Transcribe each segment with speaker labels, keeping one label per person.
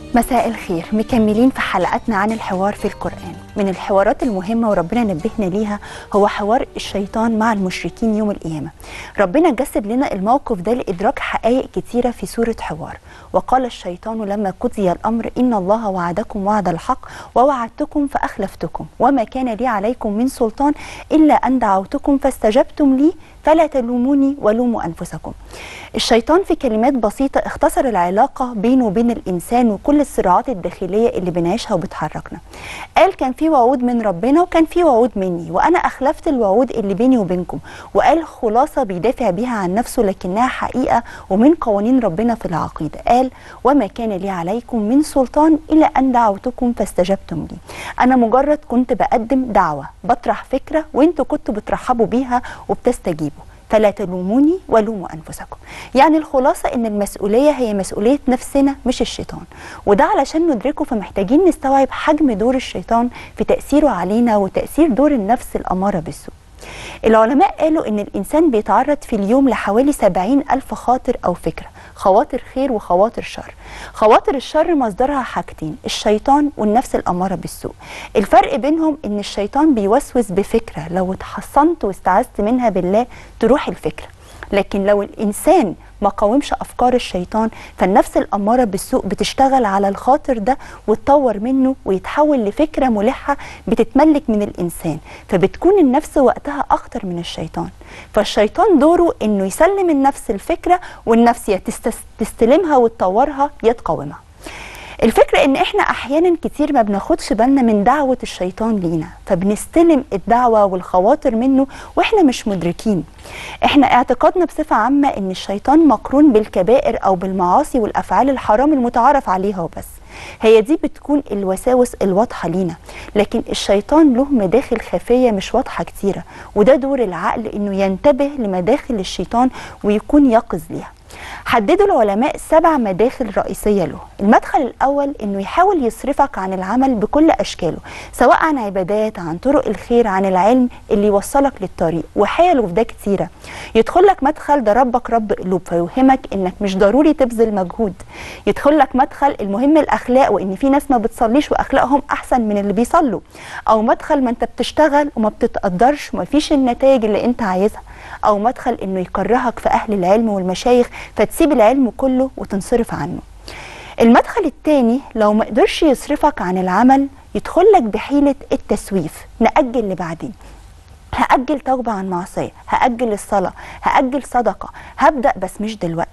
Speaker 1: مساء الخير مكملين في حلقتنا عن الحوار في القرآن من الحوارات المهمة وربنا نبهنا ليها هو حوار الشيطان مع المشركين يوم القيامة ربنا جسد لنا الموقف ده لإدراك حقائق كتيرة في سورة حوار وقال الشيطان لما قضي الأمر إن الله وعدكم وعد الحق ووعدتكم فأخلفتكم وما كان لي عليكم من سلطان إلا أن دعوتكم فاستجبتم لي فلا تلوموني ولوموا أنفسكم الشيطان في كلمات بسيطة اختصر العلاقة بينه وبين الإنسان وكل الصراعات الداخلية اللي بنعيشها وبتحركنا قال كان في وعود من ربنا وكان في وعود مني وأنا أخلفت الوعود اللي بيني وبينكم وقال خلاصة بيدافع بيها عن نفسه لكنها حقيقة ومن قوانين ربنا في العقيدة قال وما كان لي عليكم من سلطان إلا أن دعوتكم فاستجبتم لي أنا مجرد كنت بقدم دعوة بطرح فكرة وانتوا كنتوا بترحبوا بيها وبتستجيبوا فلا تلوموني ولوموا انفسكم يعني الخلاصه ان المسؤوليه هي مسؤوليه نفسنا مش الشيطان وده علشان ندركه فمحتاجين نستوعب حجم دور الشيطان في تاثيره علينا وتاثير دور النفس الاماره بالسوء العلماء قالوا ان الانسان بيتعرض في اليوم لحوالي سبعين الف خاطر او فكره خواطر خير وخواطر شر خواطر الشر مصدرها حاجتين الشيطان والنفس الأمارة بالسوء الفرق بينهم ان الشيطان بيوسوس بفكرة لو اتحصنت واستعذت منها بالله تروح الفكرة لكن لو الإنسان ما قاومش افكار الشيطان فالنفس الاماره بالسوء بتشتغل على الخاطر ده وتطور منه ويتحول لفكره ملحه بتتملك من الانسان فبتكون النفس وقتها اخطر من الشيطان فالشيطان دوره انه يسلم النفس الفكره والنفس يا تستلمها وتطورها يا تقاومها الفكرة ان احنا احيانا كتير ما بناخدش بالنا من دعوة الشيطان لينا فبنستلم الدعوة والخواطر منه واحنا مش مدركين احنا اعتقادنا بصفة عامة ان الشيطان مقرون بالكبائر او بالمعاصي والافعال الحرام المتعارف عليها وبس هي دي بتكون الوساوس الواضحة لينا لكن الشيطان له مداخل خفية مش واضحة كتيرة وده دور العقل انه ينتبه لمداخل الشيطان ويكون يقظ ليها حددوا العلماء سبع مداخل رئيسية له المدخل الأول أنه يحاول يصرفك عن العمل بكل أشكاله سواء عن عبادات عن طرق الخير عن العلم اللي يوصلك للطريق وحاله في ده كتيرة يدخل لك مدخل ده ربك رب قلوب فيوهمك أنك مش ضروري تبذل مجهود يدخل لك مدخل المهم الأخلاق وأن في ناس ما بتصليش وأخلاقهم أحسن من اللي بيصلوا أو مدخل ما أنت بتشتغل وما بتتقدرش وما فيش النتائج اللي أنت عايزها او مدخل انه يكرهك في اهل العلم والمشايخ فتسيب العلم كله وتنصرف عنه المدخل الثاني لو ما قدرش يصرفك عن العمل يدخلك بحيلة التسويف نأجل لبعدين هأجل توبة عن معصية هأجل الصلاة هأجل صدقة هبدأ بس مش دلوقتي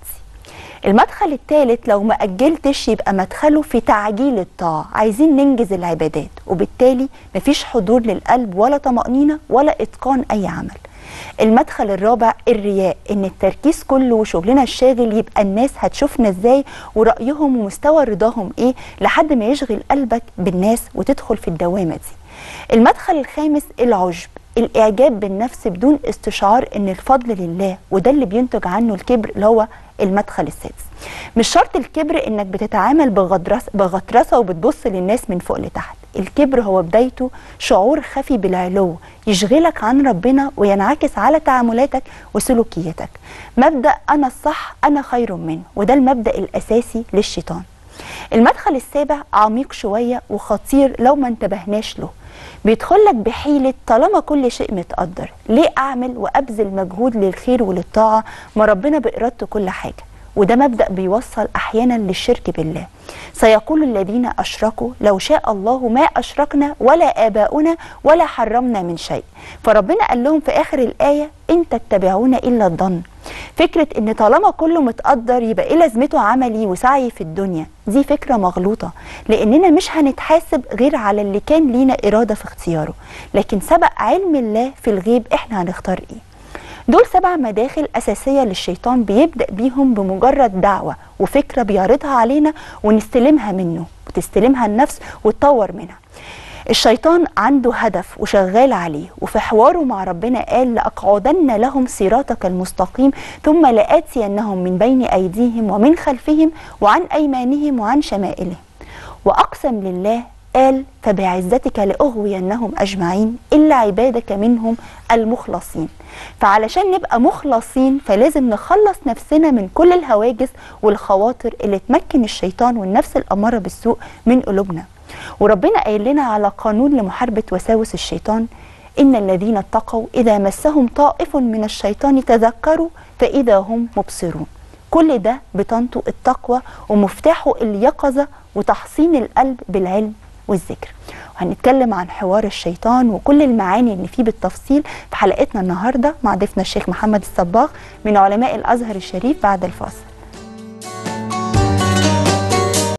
Speaker 1: المدخل الثالث لو ما أجلتش يبقى مدخله في تعجيل الطاعة عايزين ننجز العبادات وبالتالي مفيش حضور للقلب ولا طمأنينة ولا إتقان أي عمل المدخل الرابع الرياء ان التركيز كله وشغلنا الشاغل يبقى الناس هتشوفنا ازاي ورايهم ومستوى رضاهم ايه لحد ما يشغل قلبك بالناس وتدخل في الدوامه دي المدخل الخامس العجب الاعجاب بالنفس بدون استشعار ان الفضل لله وده اللي بينتج عنه الكبر اللي هو المدخل السادس مش شرط الكبر انك بتتعامل بغطرسه بغطرسه وبتبص للناس من فوق لتحت الكبر هو بدايته شعور خفي بالعلو يشغلك عن ربنا وينعكس على تعاملاتك وسلوكياتك مبدا انا الصح انا خير منه وده المبدا الاساسي للشيطان المدخل السابع عميق شويه وخطير لو ما انتبهناش له بيدخلك بحيلة طالما كل شيء متقدر ليه أعمل وأبذل مجهود للخير وللطاعة ما ربنا بإرادته كل حاجة وده مبدأ بيوصل أحيانا للشرك بالله سيقول الذين أشركوا لو شاء الله ما أشركنا ولا آباؤنا ولا حرمنا من شيء فربنا قال لهم في آخر الآية إن تتبعون إلا الظن فكرة إن طالما كله متقدر يبقى إيه لازمته عملي وسعي في الدنيا دي فكرة مغلوطة لأننا مش هنتحاسب غير على اللي كان لينا إرادة في اختياره لكن سبق علم الله في الغيب إحنا هنختار إيه دول سبع مداخل أساسية للشيطان بيبدأ بيهم بمجرد دعوة وفكرة بيعرضها علينا ونستلمها منه وتستلمها النفس وتطور منها الشيطان عنده هدف وشغال عليه وفي حواره مع ربنا قال لأقعدن لهم صراطك المستقيم ثم لآتينهم من بين أيديهم ومن خلفهم وعن أيمانهم وعن شمائلهم وأقسم لله قال فبعزتك لأغوينهم أجمعين إلا عبادك منهم المخلصين فعلشان نبقى مخلصين فلازم نخلص نفسنا من كل الهواجس والخواطر اللي تمكن الشيطان والنفس الأمارة بالسوء من قلوبنا وربنا قايل لنا على قانون لمحاربة وساوس الشيطان إن الذين اتقوا إذا مسهم طائف من الشيطان تذكروا فإذا هم مبصرون كل ده بطنطه التقوى ومفتاحه اليقظة وتحصين القلب بالعلم والذكر وهنتكلم عن حوار الشيطان وكل المعاني اللي فيه بالتفصيل في حلقتنا النهارده مع ضيفنا الشيخ محمد الصباغ من علماء الازهر الشريف بعد الفاصل